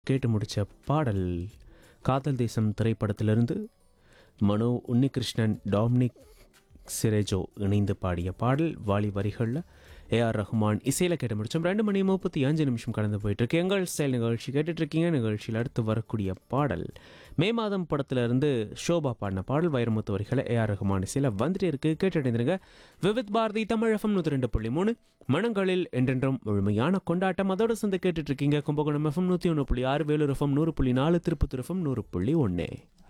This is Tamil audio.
கேட்டு முடித்த பாடல் காதல் தேசம் திரைப்படத்திலிருந்து மனோ உன்னிகிருஷ்ணன் டாமினிக் சிரேஜோ இணைந்து பாடிய பாடல் வாலி வரிகளில் ஏஆர் ரஹ்மான் இசையில் கேட்டு முடிச்சோம் ரெண்டு மணி முப்பத்தி அஞ்சு நிமிஷம் கடந்து போயிட்டு இருக்கு எங்கள் ஸ்டைல் நிகழ்ச்சி கேட்டுட்டு இருக்கீங்க நிகழ்ச்சியில் அடுத்து வரக்கூடிய பாடல் மே மாதம் படத்திலிருந்து ஷோபா பாடின பாடல் வைரமுத்து வரிகளை ஏஆர் ரஹ்மான் இசையில் வந்துட்டே இருக்கு கேட்டுடைந்திருங்க விவித் பாரதி தமிழ் எஃப்எம் நூற்றி ரெண்டு புள்ளி மூணு மனங்களில் என்றென்றும் முழுமையான கொண்டாட்டம் அதோட சேர்ந்து கேட்டுட்டு இருக்கீங்க கும்பகோணம் எஃப்எம் நூற்றி ஒன்று புள்ளி ஆறு வேலூர் எஃப்எம் நூறு புள்ளி நாலு திருப்பத்தூர் எஃப்எம் நூறு புள்ளி ஒன்று